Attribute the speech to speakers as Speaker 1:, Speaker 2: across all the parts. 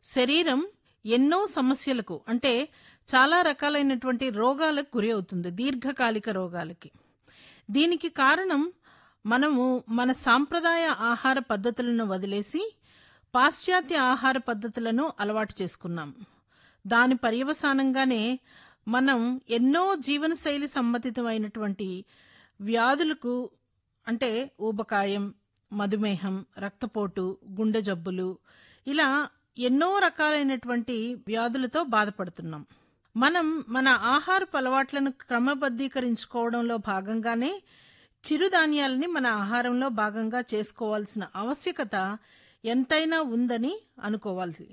Speaker 1: శరీరం ఎన్నో సమస్యలకు అంటే చాలా రకాలైనటువంటి రోగాలకు గురి అవుతుంది దీర్ఘకాలిక రోగాలకి దీనికి కారణం మనము మన సాంప్రదాయ ఆహార పద్ధతులను వదిలేసి పాశ్చాత్య ఆహార పద్ధతులను అలవాటు చేసుకున్నాం దాని పర్యవసానంగానే మనం ఎన్నో జీవనశైలి సంబంధితమైనటువంటి వ్యాధులకు అంటే ఊబకాయం మధుమేహం రక్తపోటు గుండె జబ్బులు ఇలా ఎన్నో రకాలైనటువంటి వ్యాధులతో బాధపడుతున్నాం మనం మన ఆహారపు అలవాట్లను క్రమబద్ధీకరించుకోవడంలో భాగంగానే చిరుధాన్యాలని మన ఆహారంలో భాగంగా చేసుకోవాల్సిన ఆవశ్యకత ఎంతైనా ఉందని అనుకోవాల్సి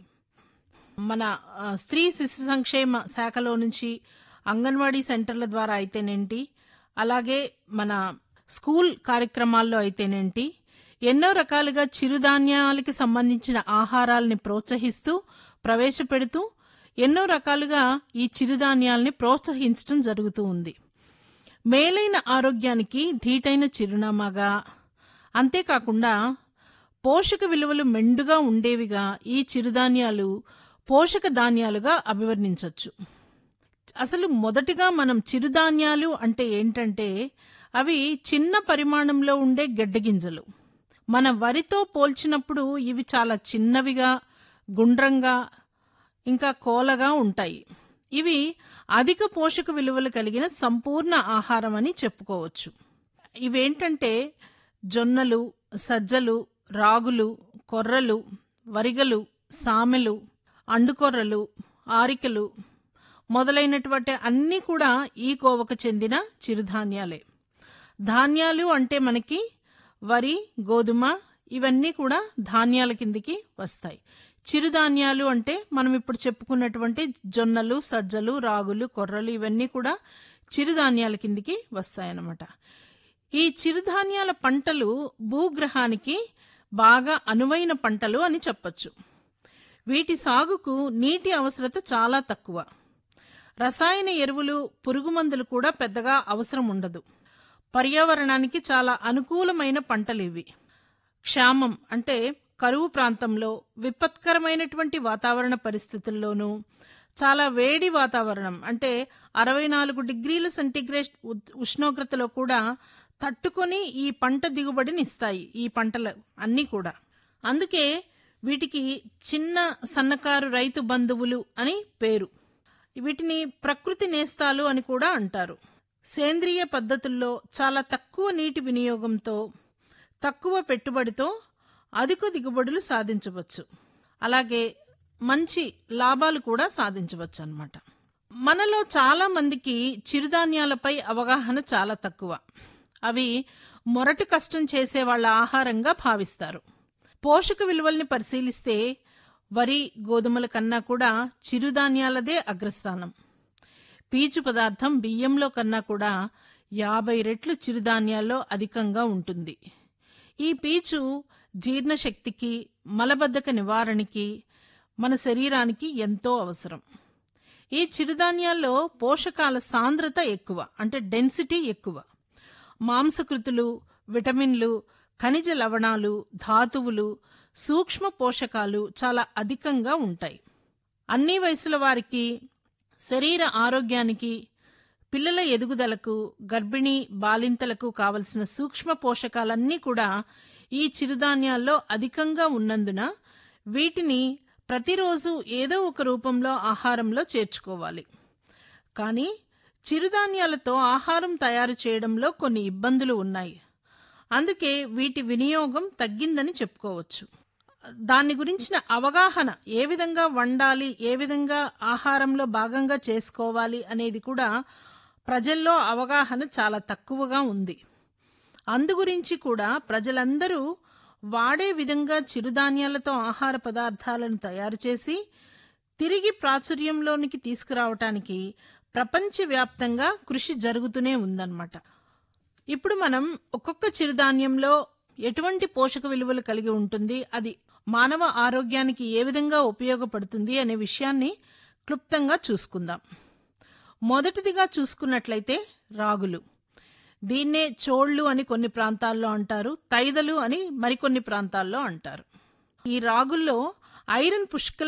Speaker 1: మన ఆ, స్త్రీ శిశు సంక్షేమ శాఖలో నుంచి అంగన్వాడీ సెంటర్ల ద్వారా అయితేనేంటి అలాగే మన స్కూల్ కార్యక్రమాల్లో అయితేనేంటి ఎన్నో రకాలుగా చిరుధాన్యాలకి సంబంధించిన ఆహారాల్ని ప్రోత్సహిస్తూ ప్రవేశపెడుతూ ఎన్నో రకాలుగా ఈ చిరుధాన్యాల్ని ప్రోత్సహించడం జరుగుతూ ఉంది మేలైన ఆరోగ్యానికి ధీటైన చిరునామాగా అంతేకాకుండా పోషక విలువలు మెండుగా ఉండేవిగా ఈ చిరుధాన్యాలు పోషక ధాన్యాలుగా అభివర్ణించవచ్చు అసలు మొదటిగా మనం చిరుధాన్యాలు అంటే ఏంటంటే అవి చిన్న పరిమాణంలో ఉండే గడ్డగింజలు మన వరితో పోల్చినప్పుడు ఇవి చాలా చిన్నవిగా గుండ్రంగా ఇంకా కోలగా ఉంటాయి ఇవి అధిక పోషక విలువలు కలిగిన సంపూర్ణ ఆహారం అని చెప్పుకోవచ్చు ఇవేంటంటే జొన్నలు సజ్జలు రాగులు కొర్రలు వరిగలు సామెలు అండుకొర్రలు ఆరికలు మొదలైనటువంటి అన్నీ కూడా ఈ కోవకు చెందిన చిరుధాన్యాలే ధాన్యాలు అంటే మనకి వరి గోధుమ ఇవన్నీ కూడా ధాన్యాల కిందికి వస్తాయి చిరుధాన్యాలు అంటే మనం ఇప్పుడు చెప్పుకున్నటువంటి జొన్నలు సజ్జలు రాగులు కొర్రలు ఇవన్నీ కూడా చిరుధాన్యాల కిందికి వస్తాయన్నమాట ఈ చిరుధాన్యాల పంటలు భూగ్రహానికి బాగా అనువైన పంటలు అని చెప్పొచ్చు వీటి సాగుకు నీటి అవసరత చాలా తక్కువ రసాయన ఎరువులు పురుగుమందులు కూడా పెద్దగా అవసరం ఉండదు పర్యావరణానికి చాలా అనుకూలమైన పంటలు ఇవి క్షామం అంటే కరువు ప్రాంతంలో విపత్కరమైనటువంటి వాతావరణ పరిస్థితుల్లోనూ చాలా వేడి వాతావరణం అంటే అరవై నాలుగు డిగ్రీల సెంటీగ్రేడ్ ఉద్- ఉష్ణోగ్రతలో కూడా తట్టుకొని ఈ పంట దిగుబడిని ఇస్తాయి ఈ పంటలు అన్నీ కూడా అందుకే వీటికి చిన్న సన్నకారు రైతు బంధువులు అని పేరు వీటిని ప్రకృతి నేస్తాలు అని కూడా అంటారు సేంద్రియ పద్ధతుల్లో చాలా తక్కువ నీటి వినియోగంతో తక్కువ పెట్టుబడితో అధిక దిగుబడులు సాధించవచ్చు అలాగే మంచి లాభాలు కూడా సాధించవచ్చు అన్నమాట మనలో చాలా మందికి చిరుధాన్యాలపై అవగాహన చాలా తక్కువ అవి మొరటు కష్టం చేసే వాళ్ళ ఆహారంగా భావిస్తారు పోషక విలువల్ని పరిశీలిస్తే వరి గోధుమల కన్నా కూడా చిరుధాన్యాలదే అగ్రస్థానం పీచు పదార్థం బియ్యంలో కన్నా కూడా యాభై రెట్లు చిరుధాన్యాల్లో అధికంగా ఉంటుంది ఈ పీచు జీర్ణశక్తికి మలబద్ధక నివారణకి మన శరీరానికి ఎంతో అవసరం ఈ చిరుధాన్యాల్లో పోషకాల సాంద్రత ఎక్కువ అంటే డెన్సిటీ ఎక్కువ మాంసకృతులు విటమిన్లు ఖనిజ లవణాలు ధాతువులు సూక్ష్మ పోషకాలు చాలా అధికంగా ఉంటాయి అన్ని వయసుల వారికి శరీర ఆరోగ్యానికి పిల్లల ఎదుగుదలకు గర్భిణీ బాలింతలకు కావలసిన సూక్ష్మ పోషకాలన్నీ కూడా ఈ చిరుధాన్యాల్లో అధికంగా ఉన్నందున వీటిని ప్రతిరోజు ఏదో ఒక రూపంలో ఆహారంలో చేర్చుకోవాలి కానీ చిరుధాన్యాలతో ఆహారం తయారు చేయడంలో కొన్ని ఇబ్బందులు ఉన్నాయి అందుకే వీటి వినియోగం తగ్గిందని చెప్పుకోవచ్చు దాని గురించిన అవగాహన ఏ విధంగా వండాలి ఏ విధంగా ఆహారంలో భాగంగా చేసుకోవాలి అనేది కూడా ప్రజల్లో అవగాహన చాలా తక్కువగా ఉంది అందు గురించి కూడా ప్రజలందరూ వాడే విధంగా చిరుధాన్యాలతో ఆహార పదార్థాలను తయారు చేసి తిరిగి ప్రాచుర్యంలోనికి తీసుకురావటానికి ప్రపంచవ్యాప్తంగా కృషి జరుగుతూనే ఉందన్నమాట ఇప్పుడు మనం ఒక్కొక్క చిరుధాన్యంలో ఎటువంటి పోషక విలువలు కలిగి ఉంటుంది అది మానవ ఆరోగ్యానికి ఏ విధంగా ఉపయోగపడుతుంది అనే విషయాన్ని క్లుప్తంగా చూసుకుందాం మొదటిదిగా చూసుకున్నట్లయితే రాగులు దీన్నే చోళ్ళు అని కొన్ని ప్రాంతాల్లో అంటారు తైదలు అని మరికొన్ని ప్రాంతాల్లో అంటారు ఈ రాగుల్లో ఐరన్ పుష్కల